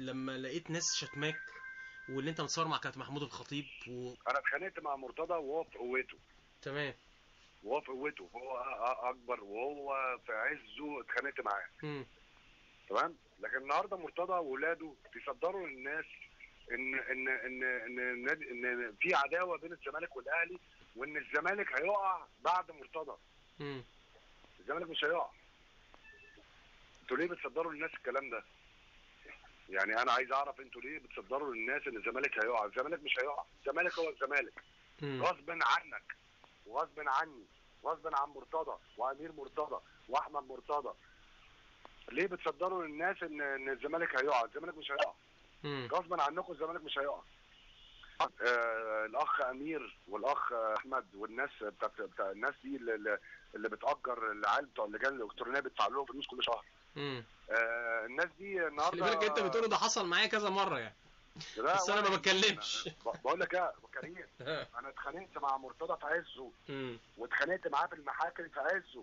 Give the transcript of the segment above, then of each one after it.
لما لقيت ناس شتماك واللي انت متصور مع كابتن محمود الخطيب و... انا اتخانقت مع مرتضى وهو في قوته تمام وهو في قوته هو أ- أ- اكبر وهو في عزه اتخانقت معاه مم. تمام لكن النهارده مرتضى واولاده بيصدروا للناس ان ان ان ان النادي- ان في عداوه بين الزمالك والاهلي وان الزمالك هيقع بعد مرتضى مم. الزمالك مش هيقع انتوا ليه بتصدروا للناس الكلام ده يعني انا عايز اعرف انتوا ليه بتصدروا للناس ان الزمالك هيقع الزمالك مش هيقع الزمالك هو الزمالك مم. غصب عنك وغصب عني غصب عن مرتضى وامير مرتضى واحمد مرتضى ليه بتصدروا للناس ان ان الزمالك هيقع الزمالك مش هيقع مم. غصبا عنكم الزمالك مش هيقع آه الاخ امير والاخ احمد والناس بتاع, بتاع الناس دي اللي, اللي بتاجر العيال بتوع اللجان الالكترونيه بيدفع لهم فلوس كل شهر مم. آه الناس دي خلي النهارده بالك انت بتقوله ده حصل معايا كذا مره يعني لا، بس أنا ما ولا- بتكلمش. ب- بقول لك ايه يا كريم انا اتخانقت مع مرتضى في عزه مم. واتخانقت معاه في المحاكم في عزه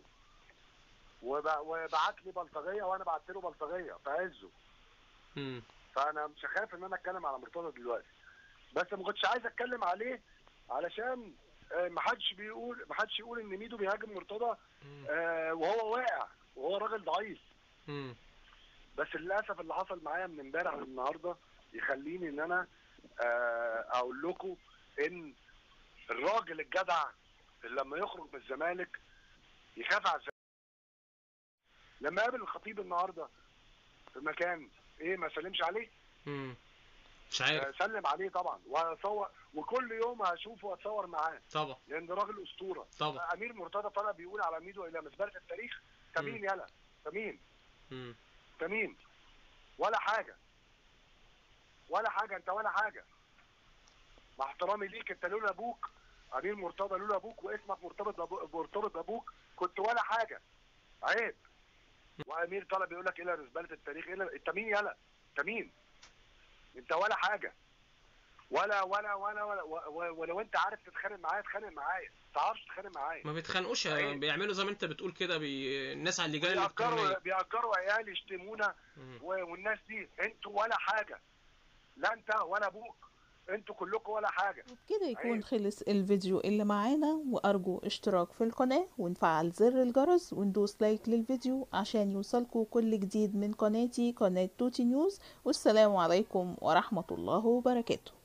وب- وبعت لي بلطجيه وانا بعت له بلطجيه في عزه مم. فانا مش هخاف ان انا اتكلم على مرتضى دلوقتي بس ما كنتش عايز اتكلم عليه علشان آه، ما حدش بيقول ما حدش يقول ان ميدو بيهاجم مرتضى مم. آه، وهو واقع وهو راجل ضعيف مم. بس للاسف اللي حصل معايا من امبارح للنهارده يخليني ان انا آه، اقول لكم ان الراجل الجدع اللي لما يخرج من الزمالك يخاف على الزمالك لما قابل الخطيب النهارده في مكان ايه ما سلمش عليه مم. مش عارف آه، سلم عليه طبعا واصور وكل يوم هشوفه واتصور معاه طبعا لان ده راجل اسطوره طبعا امير مرتضى طالع بيقول على ميدو الى مزبله التاريخ مم. تمين يلا تمين مم. تمين ولا حاجه ولا حاجه انت ولا حاجه مع احترامي ليك انت لولا ابوك امير مرتضى لولا ابوك واسمك مرتبط بأبو- مرتبط بابوك كنت ولا حاجه عيب وامير طالع بيقول لك الى مزبله التاريخ الى انت مين يلا انت مين انت ولا حاجه ولا ولا ولا ولا و- و- ولو انت عارف تتخانق معايا اتخانق معايا ما تعرفش تتخانق معايا ما بيتخانقوش عيب. بيعملوا زي ما انت بتقول كده بي... الناس على اللجان بيأجروا الالكترونيه بيأجروا عيال يشتمونا مم. و- والناس دي انتوا ولا حاجه لا انت ولا ابوك انتوا كلكم ولا حاجه وبكده يكون عيب. خلص الفيديو اللي معانا وأرجو اشتراك في القناة ونفعل زر الجرس وندوس لايك للفيديو عشان يوصلكوا كل جديد من قناتي قناة توتي نيوز والسلام عليكم ورحمة الله وبركاته